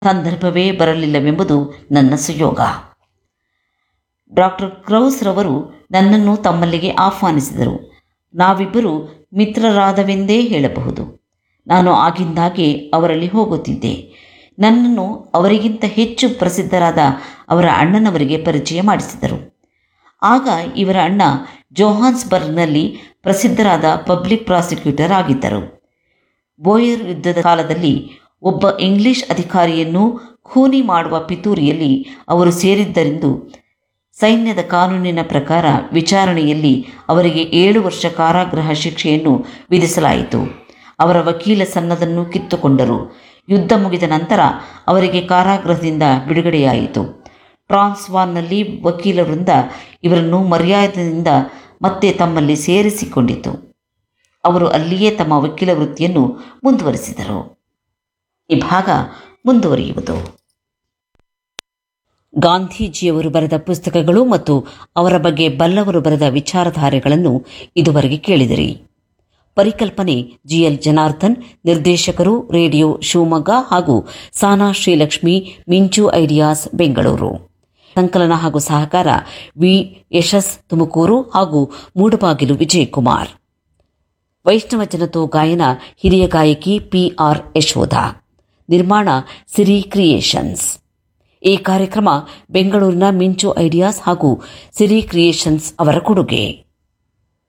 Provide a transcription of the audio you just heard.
ಸಂದರ್ಭವೇ ಬರಲಿಲ್ಲವೆಂಬುದು ನನ್ನ ಸುಯೋಗ doctor crows ರವರು ನನ್ನನ್ನು ತಮ್ಮಲ್ಲಿಗೆ ಆಹ್ವಾನಿಸಿದರು ನಾವಿಬ್ಬರು ಮಿತ್ರರಾದವೆಂದೇ ಹೇಳಬಹುದು ನಾನು ಆಗಿಂದಾಗೆ ಅವರಲ್ಲಿ ಹೋಗುತ್ತಿದ್ದೆ ನನ್ನನ್ನು ಅವರಿಗಿಂತ ಹೆಚ್ಚು ಪ್ರಸಿದ್ಧರಾದ ಅವರ ಅಣ್ಣನವರಿಗೆ ಪರಿಚಯ ಮಾಡಿಸಿದರು ಆಗ ಇವರ ಅಣ್ಣ ಜೋಹಾನ್ಸ್ಬರ್ಗ್ನಲ್ಲಿ ಪ್ರಸಿದ್ಧರಾದ ಪಬ್ಲಿಕ್ ಪ್ರಾಸಿಕ್ಯೂಟರ್ ಆಗಿದ್ದರು ಬೋಯರ್ ಯುದ್ಧದ ಕಾಲದಲ್ಲಿ ಒಬ್ಬ ಇಂಗ್ಲಿಷ್ ಅಧಿಕಾರಿಯನ್ನು ಖೂನಿ ಮಾಡುವ ಪಿತೂರಿಯಲ್ಲಿ ಅವರು ಸೇರಿದ್ದರೆಂದು ಸೈನ್ಯದ ಕಾನೂನಿನ ಪ್ರಕಾರ ವಿಚಾರಣೆಯಲ್ಲಿ ಅವರಿಗೆ ಏಳು ವರ್ಷ ಕಾರಾಗೃಹ ಶಿಕ್ಷೆಯನ್ನು ವಿಧಿಸಲಾಯಿತು ಅವರ ವಕೀಲ ಸನ್ನದನ್ನು ಕಿತ್ತುಕೊಂಡರು ಯುದ್ಧ ಮುಗಿದ ನಂತರ ಅವರಿಗೆ ಕಾರಾಗೃಹದಿಂದ ಬಿಡುಗಡೆಯಾಯಿತು ಟ್ರಾನ್ಸ್ವಾನ್ನಲ್ಲಿ ವಕೀಲ ವೃಂದ ಇವರನ್ನು ಮರ್ಯಾದೆಯಿಂದ ಮತ್ತೆ ತಮ್ಮಲ್ಲಿ ಸೇರಿಸಿಕೊಂಡಿತು ಅವರು ಅಲ್ಲಿಯೇ ತಮ್ಮ ವಕೀಲ ವೃತ್ತಿಯನ್ನು ಮುಂದುವರಿಸಿದರು ಈ ಭಾಗ ಮುಂದುವರಿಯುವುದು ಗಾಂಧೀಜಿಯವರು ಬರೆದ ಪುಸ್ತಕಗಳು ಮತ್ತು ಅವರ ಬಗ್ಗೆ ಬಲ್ಲವರು ಬರೆದ ವಿಚಾರಧಾರೆಗಳನ್ನು ಇದುವರೆಗೆ ಕೇಳಿದಿರಿ ಪರಿಕಲ್ಪನೆ ಜಿಎಲ್ ಜನಾರ್ದನ್ ನಿರ್ದೇಶಕರು ರೇಡಿಯೋ ಶಿವಮೊಗ್ಗ ಹಾಗೂ ಸಾನಾ ಶ್ರೀಲಕ್ಷ್ಮಿ ಮಿಂಚು ಐಡಿಯಾಸ್ ಬೆಂಗಳೂರು ಸಂಕಲನ ಹಾಗೂ ಸಹಕಾರ ವಿ ಯಶಸ್ ತುಮಕೂರು ಹಾಗೂ ಮೂಡಬಾಗಿಲು ವಿಜಯಕುಮಾರ್ ವೈಷ್ಣವ ಜನತೋ ಗಾಯನ ಹಿರಿಯ ಗಾಯಕಿ ಪಿಆರ್ ಯಶೋಧ ನಿರ್ಮಾಣ ಸಿರಿ ಕ್ರಿಯೇಷನ್ಸ್ ಈ ಕಾರ್ಯಕ್ರಮ ಬೆಂಗಳೂರಿನ ಮಿಂಚು ಐಡಿಯಾಸ್ ಹಾಗೂ ಸಿರಿ ಕ್ರಿಯೇಷನ್ಸ್ ಅವರ ಕೊಡುಗೆ